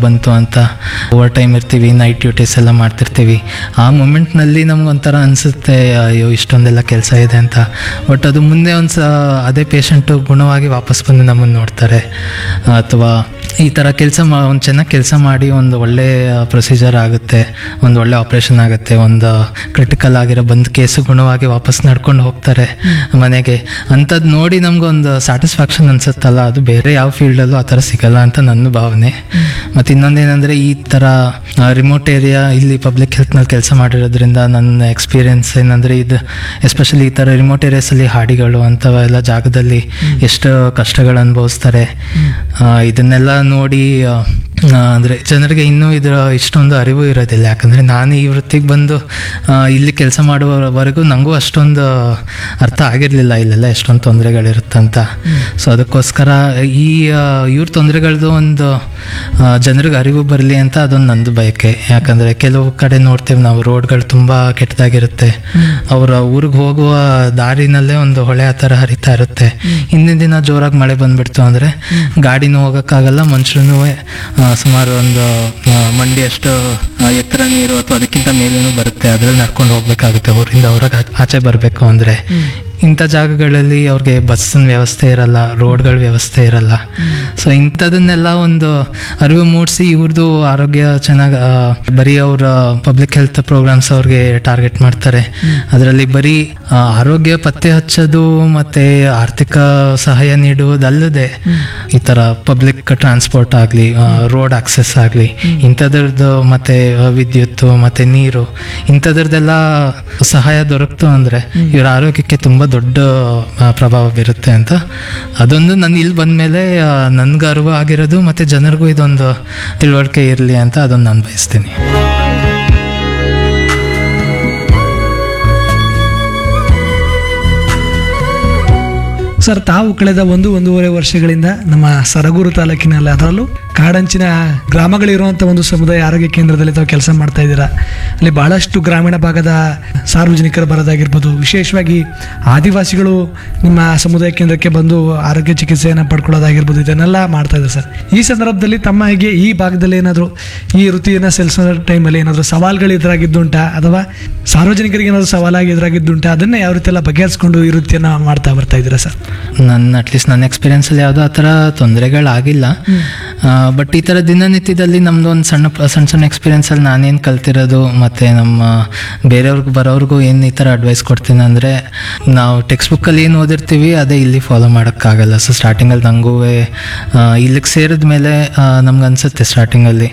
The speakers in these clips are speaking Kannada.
ಬಂತು ಅಂತ ಓವರ್ ಟೈಮ್ ಇರ್ತೀವಿ ನೈಟ್ ಡ್ಯೂಟೀಸ್ ಎಲ್ಲ ಮಾಡ್ತಿರ್ತೀವಿ ಆ ಮೂಮೆಂಟ್ನಲ್ಲಿ ನಮ್ಗೊಂಥರ ಅನಿಸುತ್ತೆ ಅಯ್ಯೋ ಇಷ್ಟೊಂದೆಲ್ಲ ಕೆಲಸ ಇದೆ ಅಂತ ಬಟ್ ಅದು ಮುಂದೆ ಒಂದು ಸ ಅದೇ ಪೇಷಂಟು ಗುಣವಾಗಿ ವಾಪಸ್ ಬಂದು ನಮ್ಮನ್ನು ನೋಡ್ತಾರೆ ಅಥವಾ ಈ ಥರ ಕೆಲಸ ಮಾ ಒಂದು ಚೆನ್ನಾಗಿ ಕೆಲಸ ಮಾಡಿ ಒಂದು ಒಳ್ಳೆ ಪ್ರೊಸೀಜರ್ ಆಗುತ್ತೆ ಒಂದು ಒಳ್ಳೆ ಆಪ್ರೇಷನ್ ಆಗುತ್ತೆ ಒಂದು ಕ್ರಿಟಿಕಲ್ ಆಗಿರೋ ಬಂದು ಕೇಸು ಗುಣವಾಗಿ ವಾಪಸ್ ನಡ್ಕೊಂಡು ಹೋಗ್ತಾರೆ ಮನೆಗೆ ಅಂಥದ್ದು ನೋಡಿ ನಮ್ಗೊಂದು ಸ್ಯಾಟಿಸ್ಫ್ಯಾಕ್ಷನ್ ಅನ್ಸುತ್ತಲ್ಲ ಅದು ಬೇರೆ ಯಾವ ಫೀಲ್ಡಲ್ಲೂ ಆ ಥರ ಸಿಗಲ್ಲ ಅಂತ ನನ್ನ ಭಾವನೆ ಮತ್ತು ಇನ್ನೊಂದೇನೆಂದರೆ ಈ ಥರ ರಿಮೋಟ್ ಏರಿಯಾ ಇಲ್ಲಿ ಪಬ್ಲಿಕ್ ಹೆಲ್ತ್ನಲ್ಲಿ ಕೆಲಸ ಮಾಡಿರೋದ್ರಿಂದ ನನ್ನ ಎಕ್ಸ್ಪೀರಿಯನ್ಸ್ ಏನಂದರೆ ಇದು ಎಸ್ಪೆಷಲಿ ಈ ಥರ ರಿಮೋಟ್ ಏರಿಯಾಸಲ್ಲಿ ಹಾಡಿಗಳು ಅಂಥವೆಲ್ಲ ಜಾಗದಲ್ಲಿ ಎಷ್ಟು ಕಷ್ಟಗಳು ಅನುಭವಿಸ್ತಾರೆ ಆ, ಇದನ್ನೆಲ್ಲ ನೋಡಿ ಆ, ಆ, ಅಂದ್ರೆ ಜನರಿಗೆ ಇನ್ನೂ ಇದರ ಇಷ್ಟೊಂದು ಅರಿವು ಇರೋದಿಲ್ಲ ಯಾಕಂದ್ರೆ ನಾನು ಈ ವೃತ್ತಿಗೆ ಬಂದು ಆ, ಇಲ್ಲಿ ಕೆಲಸ ಮಾಡುವವರೆಗೂ ನನಗೂ ಅಷ್ಟೊಂದು ಅರ್ಥ ಆಗಿರಲಿಲ್ಲ ಇಲ್ಲೆಲ್ಲ ಎಷ್ಟೊಂದು ತೊಂದರೆಗಳಿರುತ್ತಂತ ಸೊ ಅದಕ್ಕೋಸ್ಕರ ಈ ಆ, ಇವ್ರ ತೊಂದರೆಗಳದ್ದು ಒಂದು ಆ, ಜನರಿಗೆ ಅರಿವು ಬರಲಿ ಅಂತ ಅದೊಂದು ನಂದು ಬಯಕೆ ಯಾಕಂದ್ರೆ ಕೆಲವು ಕಡೆ ನೋಡ್ತೇವೆ ನಾವು ರೋಡ್ಗಳು ತುಂಬಾ ಕೆಟ್ಟದಾಗಿರುತ್ತೆ ಅವರ ಊರಿಗೆ ಹೋಗುವ ದಾರಿನಲ್ಲೇ ಒಂದು ಹೊಳೆ ಆ ಥರ ಹರಿತಾ ಇರುತ್ತೆ ಹಿಂದಿನ ದಿನ ಜೋರಾಗಿ ಮಳೆ ಬಂದ್ಬಿಡ್ತು ಅಂದ್ರೆ ಗಾಡಿನೂ ಹೋಗೋಕ್ಕಾಗಲ್ಲ ಮನುಷ್ಯನೂ ಸುಮಾರು ಒಂದು ಆ, ಮಂಡಿಯಷ್ಟು ಆ, ಎತ್ತರ ನೀರು ಅಥವಾ ಅದಕ್ಕಿಂತ ಮೇಲೇನೂ ಬರುತ್ತೆ ಅದ್ರಲ್ಲಿ ನಡ್ಕೊಂಡು ಹೋಗ್ಬೇಕಾಗುತ್ತೆ ಊರಿಂದ ಹೊರಗೆ ಆಚೆ ಬರಬೇಕು ಅಂದ್ರೆ ಇಂಥ ಜಾಗಗಳಲ್ಲಿ ಅವ್ರಿಗೆ ಬಸ್ಸಿನ ವ್ಯವಸ್ಥೆ ಇರಲ್ಲ ರೋಡ್ಗಳ ವ್ಯವಸ್ಥೆ ಇರಲ್ಲ ಸೊ ಇಂಥದನ್ನೆಲ್ಲ ಒಂದು ಅರಿವು ಮೂಡಿಸಿ ಇವ್ರದ್ದು ಆರೋಗ್ಯ ಚೆನ್ನಾಗಿ ಬರೀ ಅವರ ಪಬ್ಲಿಕ್ ಹೆಲ್ತ್ ಪ್ರೋಗ್ರಾಮ್ಸ್ ಅವ್ರಿಗೆ ಟಾರ್ಗೆಟ್ ಮಾಡ್ತಾರೆ ಅದರಲ್ಲಿ ಬರೀ ಆ, ಆರೋಗ್ಯ ಪತ್ತೆ ಹಚ್ಚೋದು ಮತ್ತೆ ಆರ್ಥಿಕ ಸಹಾಯ ನೀಡುವುದಲ್ಲದೆ ಈ ಥರ ಪಬ್ಲಿಕ್ ಟ್ರಾನ್ಸ್ಪೋರ್ಟ್ ಆಗಲಿ ರೋಡ್ ಆಕ್ಸೆಸ್ ಆಗಲಿ ಇಂಥದ್ರದ್ದು ಮತ್ತೆ ಆ, ವಿದ್ಯುತ್ತು ಮತ್ತೆ ನೀರು ಇಂಥದ್ರದ್ದೆಲ್ಲ ಸಹಾಯ ದೊರಕ್ತು ಅಂದ್ರೆ ಇವರ ಆರೋಗ್ಯಕ್ಕೆ ತುಂಬಾ ದೊಡ್ಡ ಆ, ಪ್ರಭಾವ ಬೀರುತ್ತೆ ಅಂತ ಅದೊಂದು ನಾನು ಇಲ್ಲಿ ಬಂದ್ಮೇಲೆ ನನ್ಗೆ ಅರಿವು ಆಗಿರೋದು ಮತ್ತೆ ಜನರಿಗೂ ಇದೊಂದು ತಿಳುವಳಿಕೆ ಇರಲಿ ಅಂತ ಅದೊಂದು ನಾನು ಬಯಸ್ತೀನಿ ಸರ್ ತಾವು ಕಳೆದ ಒಂದು ಒಂದೂವರೆ ವರ್ಷಗಳಿಂದ ನಮ್ಮ ಸರಗೂರು ತಾಲೂಕಿನಲ್ಲಿ ಅದರಲ್ಲೂ ಕಾಡಂಚಿನ ಗ್ರಾಮಗಳಿರುವಂಥ ಒಂದು ಸಮುದಾಯ ಆರೋಗ್ಯ ಕೇಂದ್ರದಲ್ಲಿ ತಾವು ಕೆಲಸ ಮಾಡ್ತಾ ಇದ್ದೀರಾ ಅಲ್ಲಿ ಬಹಳಷ್ಟು ಗ್ರಾಮೀಣ ಭಾಗದ ಸಾರ್ವಜನಿಕರು ಬರೋದಾಗಿರ್ಬೋದು ವಿಶೇಷವಾಗಿ ಆದಿವಾಸಿಗಳು ನಿಮ್ಮ ಸಮುದಾಯ ಕೇಂದ್ರಕ್ಕೆ ಬಂದು ಆರೋಗ್ಯ ಚಿಕಿತ್ಸೆಯನ್ನು ಪಡ್ಕೊಳ್ಳೋದಾಗಿರ್ಬೋದು ಇದನ್ನೆಲ್ಲ ಮಾಡ್ತಾ ಇದ್ದಾರೆ ಸರ್ ಈ ಸಂದರ್ಭದಲ್ಲಿ ತಮ್ಮ ಹೇಗೆ ಈ ಭಾಗದಲ್ಲಿ ಏನಾದರೂ ಈ ವೃತ್ತಿಯನ್ನು ಸಲ್ಲಿಸೋ ಟೈಮಲ್ಲಿ ಏನಾದರೂ ಸವಾಲುಗಳು ಎದುರಾಗಿದ್ದುಂಟಾ ಅಥವಾ ಸಾರ್ವಜನಿಕರಿಗೆ ಏನಾದರೂ ಸವಾಲಾಗಿ ಎದುರಾಗಿದ್ದುಂಟಾ ಅದನ್ನ ಯಾವ ರೀತಿ ಎಲ್ಲ ಬಗೆಹರಿಸ್ಕೊಂಡು ಈ ವೃತ್ತಿಯನ್ನು ಮಾಡ್ತಾ ಬರ್ತಾ ಇದ್ದೀರಾ ಸರ್ ನನ್ನ ಅಟ್ಲೀಸ್ಟ್ ನನ್ನ ಎಕ್ಸ್ಪೀರಿಯನ್ಸಲ್ಲಿ ಯಾವುದೋ ಆ ಥರ ತೊಂದರೆಗಳಾಗಿಲ್ಲ ಬಟ್ ಈ ಥರ ದಿನನಿತ್ಯದಲ್ಲಿ ನಮ್ಮದು ಒಂದು ಸಣ್ಣ ಪ- ಸಣ್ಣ ಸಣ್ಣ ಎಕ್ಸ್ಪೀರಿಯನ್ಸಲ್ಲಿ ನಾನೇನು ಕಲ್ತಿರೋದು ಮತ್ತು ನಮ್ಮ ಬೇರೆಯವ್ರಿಗೆ ಬರೋರ್ಗೂ ಏನು ಈ ಥರ ಅಡ್ವೈಸ್ ಕೊಡ್ತೀನಿ ಅಂದರೆ ನಾವು ಟೆಕ್ಸ್ಟ್ ಬುಕ್ಕಲ್ಲಿ ಏನು ಓದಿರ್ತೀವಿ ಅದೇ ಇಲ್ಲಿ ಫಾಲೋ ಮಾಡೋಕ್ಕಾಗಲ್ಲ ಸೊ ಸ್ಟಾರ್ಟಿಂಗಲ್ಲಿ ನನಗೂ ಇಲ್ಲಿಗೆ ಸೇರಿದ ಮೇಲೆ ನಮ್ಗೆ ಅನಿಸುತ್ತೆ ಸ್ಟಾರ್ಟಿಂಗಲ್ಲಿ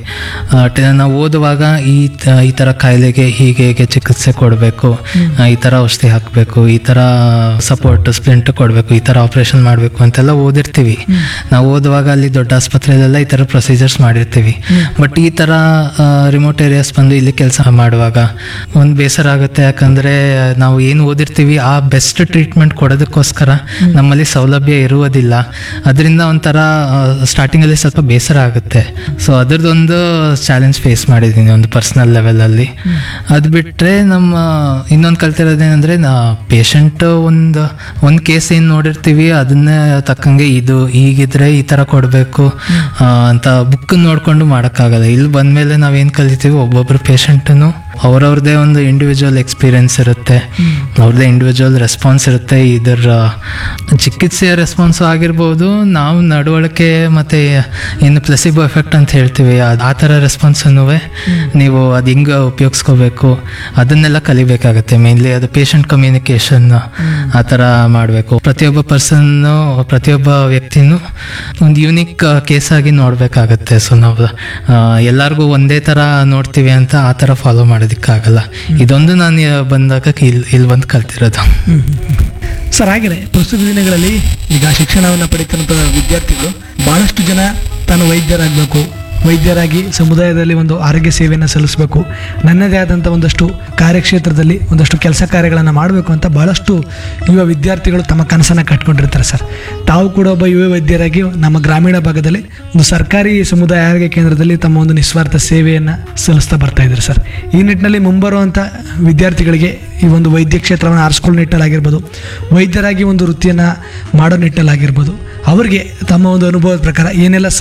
ನಾವು ಓದುವಾಗ ಈ ತ- ಈ ಥರ ಕಾಯಿಲೆಗೆ ಹೀಗೆ ಹೇಗೆ ಚಿಕಿತ್ಸೆ ಕೊಡಬೇಕು ಈ ಥರ ಔಷಧಿ ಹಾಕಬೇಕು ಈ ಥರ ಸಪೋರ್ಟ್ ಸ್ಪ್ಲಿಂಟ್ ಕೊಡಬೇಕು ಈ ಥರ ಆಪರೇಷನ್ ಮಾಡಬೇಕು ಅಂತೆಲ್ಲ ಓದಿರ್ತೀವಿ ನಾವು ಓದುವಾಗ ಅಲ್ಲಿ ದೊಡ್ಡ ಆಸ್ಪತ್ರೆಯಲ್ಲೆಲ್ಲ ಈ ಥರ ಪ್ರೊಸೀಜರ್ಸ್ ಮಾಡಿರ್ತೀವಿ ಬಟ್ ಈ ಥರ ರಿಮೋಟ್ ಏರಿಯಾಸ್ ಬಂದು ಇಲ್ಲಿ ಕೆಲಸ ಮಾಡುವಾಗ ಒಂದು ಬೇಸರ ಆಗುತ್ತೆ ಯಾಕಂದರೆ ನಾವು ಏನು ಓದಿರ್ತೀವಿ ಆ ಬೆಸ್ಟ್ ಟ್ರೀಟ್ಮೆಂಟ್ ಕೊಡೋದಕ್ಕೋಸ್ಕರ ನಮ್ಮಲ್ಲಿ ಸೌಲಭ್ಯ ಇರುವುದಿಲ್ಲ ಅದರಿಂದ ಒಂಥರ ಸ್ಟಾರ್ಟಿಂಗಲ್ಲಿ ಸ್ವಲ್ಪ ಬೇಸರ ಆಗುತ್ತೆ ಸೊ ಅದರದ್ದೊಂದು ಚಾಲೆಂಜ್ ಫೇಸ್ ಮಾಡಿದ್ದೀನಿ ಒಂದು ಪರ್ಸ್ನಲ್ ಲೆವೆಲಲ್ಲಿ ಅದು ಬಿಟ್ಟರೆ ನಮ್ಮ ಇನ್ನೊಂದು ಕಲ್ತಿರೋದೇನೆಂದರೆ ನಾ ಪೇಷಂಟ್ ಒಂದು ಒಂದು ಕೇಸ್ ಏನು ನೋಡಿರ್ತೀವಿ ಅದನ್ನೇ ತಕ್ಕಂಗೆ ಇದು ಹೀಗಿದ್ರೆ ಈ ಥರ ಕೊಡಬೇಕು ಅಂತ ಬುಕ್ ನೋಡ್ಕೊಂಡು ಮಾಡೋಕ್ಕಾಗಲ್ಲ ಇಲ್ಲಿ ಬಂದಮೇಲೆ ನಾವೇನು ಕಲಿತೀವಿ ಒಬ್ಬೊಬ್ರು ಪೇಷಂಟನ್ನು ಅವ್ರವ್ರದ್ದೇ ಒಂದು ಇಂಡಿವಿಜುವಲ್ ಎಕ್ಸ್ಪೀರಿಯನ್ಸ್ ಇರುತ್ತೆ ಅವ್ರದ್ದೇ ಇಂಡಿವಿಜುವಲ್ ರೆಸ್ಪಾನ್ಸ್ ಇರುತ್ತೆ ಇದರ ಚಿಕಿತ್ಸೆಯ ರೆಸ್ಪಾನ್ಸು ಆಗಿರ್ಬೋದು ನಾವು ನಡವಳಿಕೆ ಮತ್ತು ಏನು ಪ್ಲೆಸಿಬೋ ಎಫೆಕ್ಟ್ ಅಂತ ಹೇಳ್ತೀವಿ ಅದ್- ಆ ಥರ ರೆಸ್ಪಾನ್ಸನ್ನು ನೀವು ಅದು ಹೆಂಗೆ ಉಪಯೋಗಿಸ್ಕೋಬೇಕು ಅದನ್ನೆಲ್ಲ ಕಲಿಬೇಕಾಗತ್ತೆ ಮೇನ್ಲಿ ಅದು ಪೇಷಂಟ್ ಕಮ್ಯುನಿಕೇಷನ್ ಆ ಥರ ಮಾಡಬೇಕು ಪ್ರತಿಯೊಬ್ಬ ಪರ್ಸನ್ನು ಪ್ರತಿಯೊಬ್ಬ ವ್ಯಕ್ತಿನೂ ಒಂದು ಯೂನಿಕ್ ಕೇಸ್ ಆಗಿ ನೋಡಬೇಕಾಗತ್ತೆ ಸೊ ನಾವು ಆ, ಎಲ್ಲರಿಗೂ ಒಂದೇ ಥರ ನೋಡ್ತೀವಿ ಅಂತ ಆ ಥರ ಫಾಲೋ ಮಾಡೋದಕ್ಕಾಗಲ್ಲ ಇದೊಂದು ನಾನು ಬಂದಾಗ ಇಲ್ಲಿ ಇಲ್ಲಿ ಬಂದು ಕಲ್ತಿರೋದು ಸರ್ ಹಾಗೆಯೇ ಪ್ರಸ್ತುತ ದಿನಗಳಲ್ಲಿ ಈಗ ಶಿಕ್ಷಣವನ್ನು ಪಡಿತಿರುವಂಥ ವಿದ್ಯಾರ್ಥಿಗಳು ಬಹಳಷ್ಟು ಜನ ತಾನು ವೈದ್ಯರಾಗಬೇಕು ವೈದ್ಯರಾಗಿ ಸಮುದಾಯದಲ್ಲಿ ಒಂದು ಆರೋಗ್ಯ ಸೇವೆಯನ್ನು ಸಲ್ಲಿಸಬೇಕು ನನ್ನದೇ ಆದಂಥ ಒಂದಷ್ಟು ಕಾರ್ಯಕ್ಷೇತ್ರದಲ್ಲಿ ಒಂದಷ್ಟು ಕೆಲಸ ಕಾರ್ಯಗಳನ್ನು ಮಾಡಬೇಕು ಅಂತ ಬಹಳಷ್ಟು ಯುವ ವಿದ್ಯಾರ್ಥಿಗಳು ತಮ್ಮ ಕನಸನ್ನು ಕಟ್ಕೊಂಡಿರ್ತಾರೆ ಸರ್ ತಾವು ಕೂಡ ಒಬ್ಬ ಯುವ ವೈದ್ಯರಾಗಿ ನಮ್ಮ ಗ್ರಾಮೀಣ ಭಾಗದಲ್ಲಿ ಒಂದು ಸರ್ಕಾರಿ ಸಮುದಾಯ ಆರೋಗ್ಯ ಕೇಂದ್ರದಲ್ಲಿ ತಮ್ಮ ಒಂದು ನಿಸ್ವಾರ್ಥ ಸೇವೆಯನ್ನು ಸಲ್ಲಿಸ್ತಾ ಬರ್ತಾ ಇದ್ದಾರೆ ಸರ್ ಈ ನಿಟ್ಟಿನಲ್ಲಿ ಮುಂಬರುವಂಥ ವಿದ್ಯಾರ್ಥಿಗಳಿಗೆ ಈ ಒಂದು ವೈದ್ಯ ಕ್ಷೇತ್ರವನ್ನು ಆರಿಸ್ಕೊಳ್ಳೋ ನಿಟ್ಟಲಾಗಿರ್ಬೋದು ವೈದ್ಯರಾಗಿ ಒಂದು ವೃತ್ತಿಯನ್ನು ಮಾಡೋ ನಿಟ್ಟಲಾಗಿರ್ಬೋದು ಅವರಿಗೆ ತಮ್ಮ ಒಂದು ಅನುಭವದ ಪ್ರಕಾರ ಏನೆಲ್ಲ